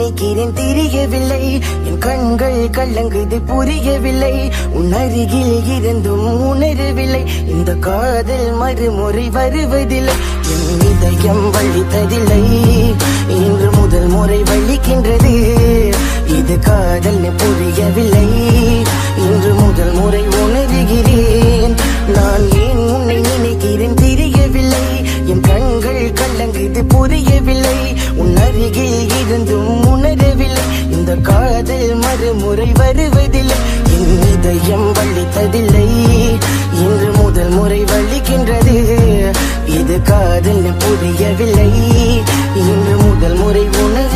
நினைக்கிறேன் தெரியவில்லை என் கண்கள் கலங்குது புரியவில்லை உன் அருகில் இருந்தும் உணரவில்லை இந்த காதல் மறுமுறை வருவதில்லை என் இதயம் வலித்ததில்லை இன்று முதல் முறை வலிக்கின்றது இது காதல் புரியவில்லை இன்று முதல் முறை உணர்கிறேன் நான் ஏன் உன்னை நினைக்கிறேன் தெரியவில்லை என் கண்கள் கலங்குது புரியவில்லை உன் அருகில் இருந்தும் உணரவில்லை இந்த காதல் மறுமுறை வருவதில்லை என் இதயம் வலித்ததில்லை இன்று முதல் முறை வலிக்கின்றது இது காதல் புரியவில்லை இன்று முதல் முறை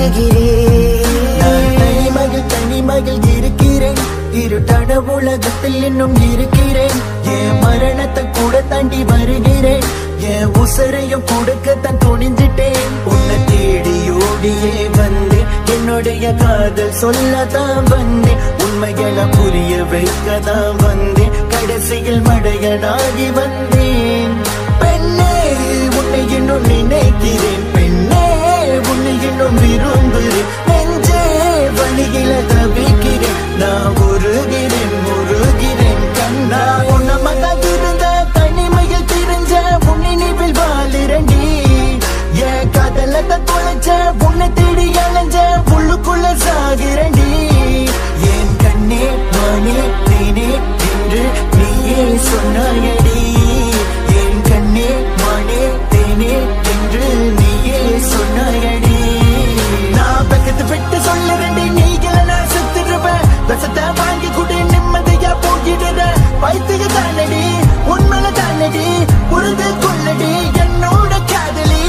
நான் உணர்கிறேன் தனிமகள் தனிமகள் இருக்கிறேன் இருட்டான உலகத்தில் இன்னும் இருக்கிறேன் என் மரணத்தை கூட தாண்டி வருகிறேன் என் உசரையும் கொடுக்கத்தான் துணிஞ்சிட்டேன் உன்னை தேடி ஓடியே வந்தேன் என்னுடைய காதல் சொல்லத்தான் வந்தேன் உண்மைகளை புரிய வைக்கத்தான் வந்தேன் கடைசியில் மடையனாகி வந்தேன் பெண்ணே உன்னை இன்னும் நினைக்கிறேன் பெண்ணே உன்னை இன்னும் விரும்புகிறேன் நெஞ்சே வழியில தவிக்கிறேன் நான் உருகிறேன் முருகிறேன் கண்ணா உன்னமதாக இருந்த தனிமையில் திரிஞ்ச உன் நினைவில் வாழுறண்டி என் காதலத்தை தொலைச்ச உன்னை தேடி அலைஞ்ச உள்ளுக்குள்ள சாகிறண்டி என் கண்ணே மானே தேனே என்று நீயே சொன்னாயடி என் கண்ணே மானே தேனே என்று நீயே சொன்னாயடி நான் பக்கத்து விட்டு சொல்லுறேன் நீங்கள நான் செத்துருவேன் விஷத்தை வாங்கி கூட நிம்மதியா போகிடுற வைத்திய தானடி உண்மையில தானடி புரிந்து கொள்ளடி என்னோட காதலி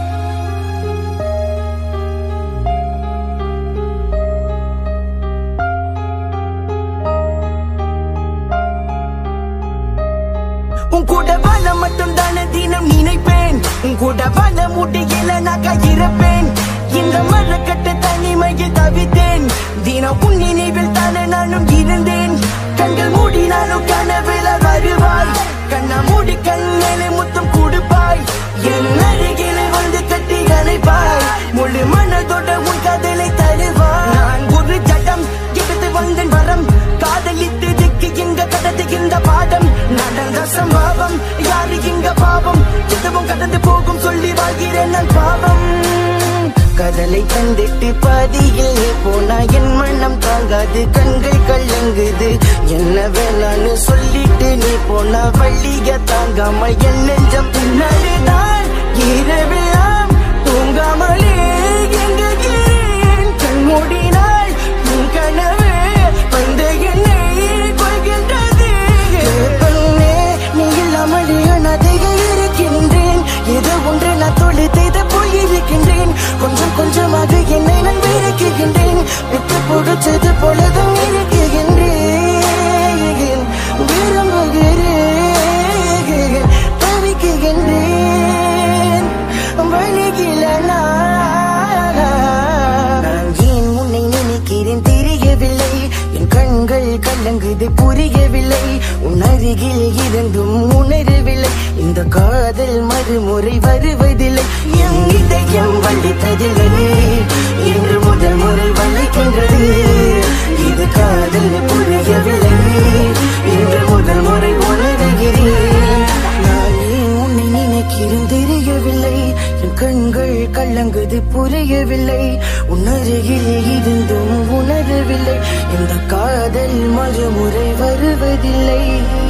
உன் கூட வாழ மட்டும் தானே தினம் நினைப்பேன் உன் கூட வாழ முடியல நான் இருப்பேன் இந்த மரக்கட்ட தனிமையில் தவித்தேன் தினம் உன் நினைவில் தானே நானும் இருந்தேன் கண்கள் மூடினாலும் கனவுல வருவாய் கண்ணா மூடி கண்ணிலே முத்தம் கொடுப்பாய் என் அருகிலே வந்து கட்டி அணைப்பாய் முழு மனதோட உன் காதலை தருவாய் நான் ஒரு ஜடம் எடுத்து வந்தேன் வரம் காதலித்து திக்கு இங்க கடத்துகின்ற பாடம் நடந்த சம்பவம் யாரு இங்க பாவம் எதுவும் கடந்து போகும் சொல்லி வாழ்கிறேன் நான் பாவம் கதலை தந்திட்டு பாதியில் நீ போனா என் மனம் தாங்காது கண்கள் கலங்குது என்ன வேணான்னு சொல்லிட்டு நீ போனா வள்ளிய தாங்காமல் என் நெஞ்சம் பின்னாடிதான் இரவெல்லாம் தூங்காமலே எங்குகிறேன் கண் மூடினால் உன் கனவு வந்து என்னை கொள்கின்றது பெண்ணே நீ இல்லாமல் அனாதைக இருக்கின்றேன் ஏதோ ஒன்று நான் தொழில் செய்த போயிருக்கின்றேன் கொஞ்சம் கொஞ்சமாக என்னை நான் வெறுக்குகின்றேன் விட்டு பிடிச்சது போலதான் இருக்குகின்றேன் விரும்புகிறேன் தவிக்குகின்றேன் வழிகில நான் ஏன் உன்னை நினைக்கிறேன் தெரியவில்லை என் கண்கள் கலங்குது புரியவில்லை உன் அருகில் இருந்தும் உணரவில்லை இந்த காதல் மறுமுறை வருவதில்லை என் இதயம் வலித்ததில்லை இன்று முதல் முறை வலிக்கின்றது இது காதல் புரியவில்லை இன்று முதல் முறை உணர்கிறேன் நான் ஏன் உன்னை நினைக்கிறேன் தெரியவில்லை என் கண்கள் கலங்குது புரியவில்லை உணருகில் இருந்தும் உணரவில்லை இந்த காதல் மறுமுறை வருவதில்லை